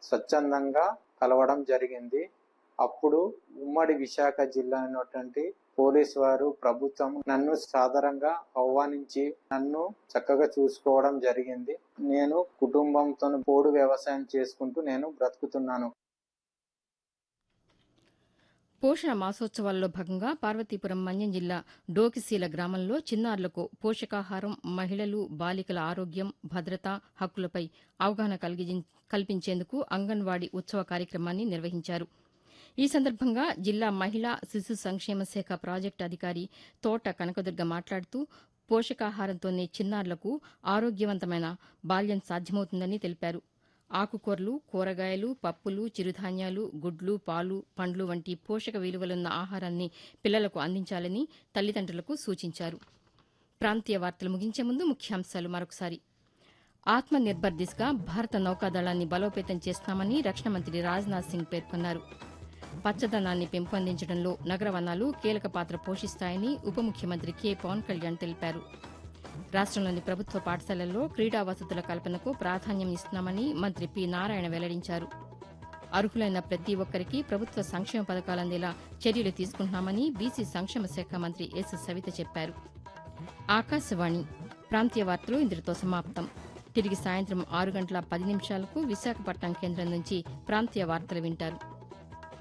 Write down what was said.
స్వచ్ఛందంగా కలవడం జరిగింది అప్పుడు ఉమ్మడి విశాఖ జిల్లా అయినటువంటి పోలీస్ వారు ప్రభుత్వం నన్ను సాధారణంగా ఆహ్వానించి నన్ను చక్కగా చూసుకోవడం జరిగింది నేను కుటుంబంతో పోడు వ్యవసాయం చేసుకుంటూ నేను బ్రతుకుతున్నాను పోషణ మాసోత్సవాల్లో భాగంగా పార్వతీపురం మన్యం జిల్లా డోకిసీల గ్రామంలో చిన్నారులకు పోషకాహారం మహిళలు బాలికల ఆరోగ్యం భద్రత హక్కులపై అవగాహన కలిగి కల్పించేందుకు అంగన్వాడీ ఉత్సవ కార్యక్రమాన్ని నిర్వహించారు ఈ సందర్భంగా జిల్లా మహిళా శిశు సంక్షేమ శాఖ ప్రాజెక్టు అధికారి తోట కనకదుర్గ మాట్లాడుతూ పోషకాహారంతోనే చిన్నారులకు ఆరోగ్యవంతమైన బాల్యం సాధ్యమవుతుందని తెలిపారు ఆకుకూరలు కూరగాయలు పప్పులు చిరుధాన్యాలు గుడ్లు పాలు పండ్లు వంటి పోషక విలువలున్న ఆహారాన్ని పిల్లలకు అందించాలని తల్లిదండ్రులకు సూచించారు ప్రాంతీయ వార్తలు ముగించే ముందు ముఖ్యాంశాలు మరొకసారి ఆత్మ నిర్భర్ దిశగా భారత నౌకాదళాన్ని బలోపేతం చేస్తామని రక్షణ మంత్రి రాజ్నాథ్ సింగ్ పేర్కొన్నారు పచ్చదనాన్ని పెంపొందించడంలో నగర వనాలు కీలక పాత్ర పోషిస్తాయని ఉప ముఖ్యమంత్రి కె పవన్ కళ్యాణ్ తెలిపారు రాష్టంలోని ప్రభుత్వ పాఠశాలల్లో క్రీడా వసతుల కల్పనకు ప్రాధాన్యం ఇస్తున్నామని మంత్రి పి నారాయణ వెల్లడించారు అర్హులైన ప్రతి ఒక్కరికి ప్రభుత్వ సంక్షేమ పథకాలు అందేలా చర్యలు తీసుకుంటున్నామని బీసీ సంక్షేమ శాఖ మంత్రి ఎస్ సవిత చెప్పారు ఆకాశవాణి ప్రాంతీయ వార్తలు ఇందులో సమాప్తం తిరిగి సాయంత్రం ఆరు గంటల పది నిమిషాలకు విశాఖపట్నం కేంద్రం నుంచి ప్రాంతీయ వార్తలు వింటారు